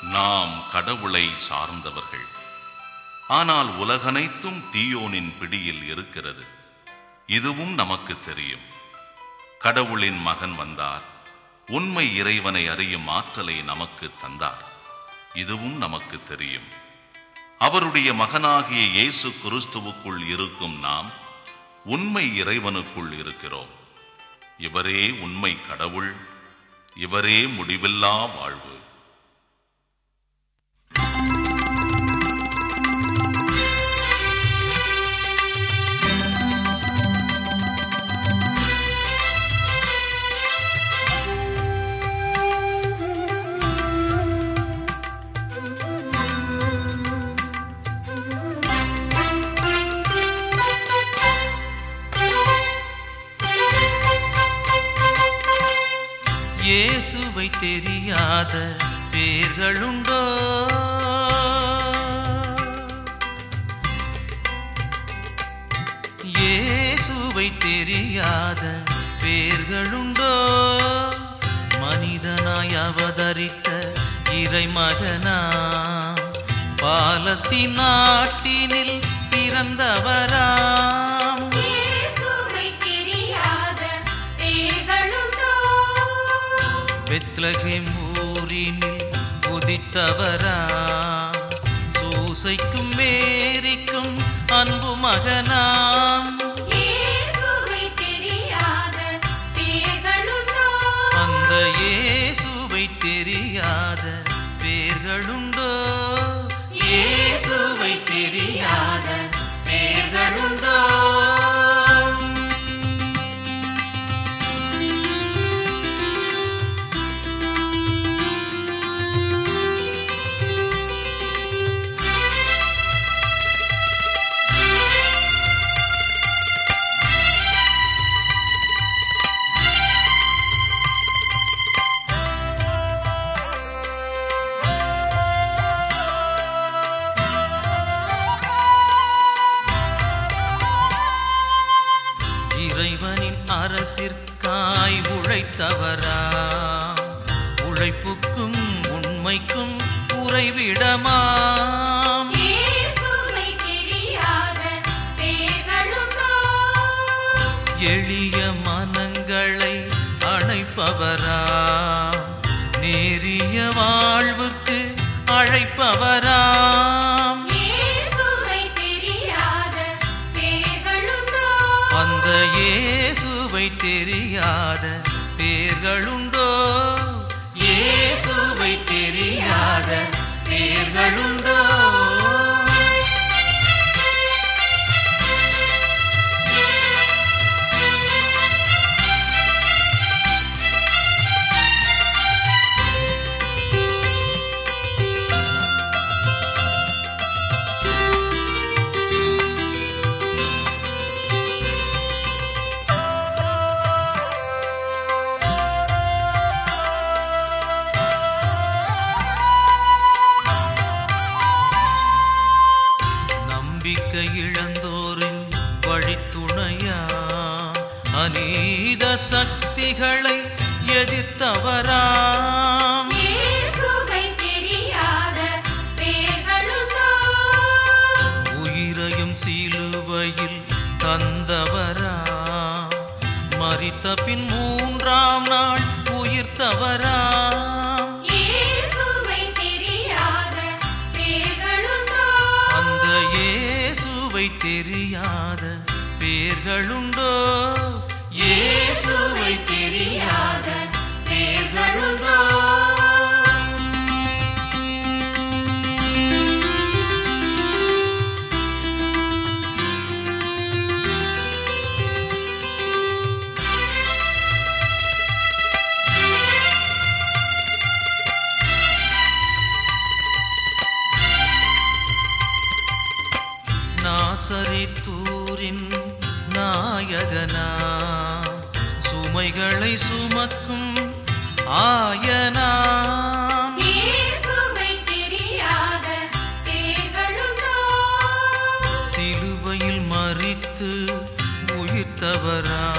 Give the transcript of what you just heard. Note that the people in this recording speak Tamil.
நாம் கடவுளை சார்ந்தவர்கள் ஆனால் உலகனைத்தும் தீயோனின் பிடியில் இருக்கிறது இதுவும் நமக்கு தெரியும் கடவுளின் மகன் வந்தார் உண்மை இறைவனை அறியும் ஆற்றலை நமக்கு தந்தார் இதுவும் நமக்கு தெரியும் அவருடைய மகனாகிய இயேசு கிறிஸ்துவுக்குள் இருக்கும் நாம் உண்மை இறைவனுக்குள் இருக்கிறோம் இவரே உண்மை கடவுள் இவரே முடிவில்லா வாழ்வு இயேசுவை தெரியாத பேர்களுண்டோ இயேசுவை தெரியாத பேர்களுண்டோ மனிதனாய் அவதரித்த இறைமகனா பாலஸ்தீன் நாட்டினில் பிறந்தவராம் இயேசுவை தெரியாத பேர்களுண்டோ பெத்லகேம் ஊரினில் உதித்தவராம் சூசைக்கும் மேரிக்கும் அன்பு மகனாம் இயேசுவை தெரியாத பேர்களுண்டோ அந்த இயேசுவை தெரியாத பேர்களுண்டோ இயேசுவை தெரியாத பேர்களுண்டோ இறைவனின் அரசிற்காய் உழைத்தவராம் உழைப்புக்கும் உண்மைக்கும் உறைவிடமாம் இயேசுவை தெரியாத பேர்களுண்டோ எளிய மனங்களை அழைப்பவராம் நேரிய வாழ்வுக்கு அழைப்பவராம் இயேசுவை தெரியாத பேர்களுண்டோ அந்த இயேசுவை தெரியாத பேர்களுண்டோ இயேசுவை தெரியாத பேர்களுண்டோ நம்பிக்கை இழந்தோரின் வழித்துணையா அநீத சக்திகளை எதிர்த்தவராம் இயேசுவை தெரியாத பேர்களுண்டோ உயிரையும் சிலுவையில் தந்தவராம் மரித்த பின் மூன்றாம் நாள் உயிர்த்தவராம் இயேசுவை தெரியாத பேர்களுண்டோ அந்த இயேசுவை தெரியாத பேர்களுண்டோ இயேசுவை தெரியாத பேர்களுண்டோ நாசரித்தூரின் நாயகனா சுமைகளை சுமக்கும் ஆயனாம் இயேசுவை தெரியாத பேர்களுண்டோ சிலுவையில் மறித்து உயிர்த்தவரா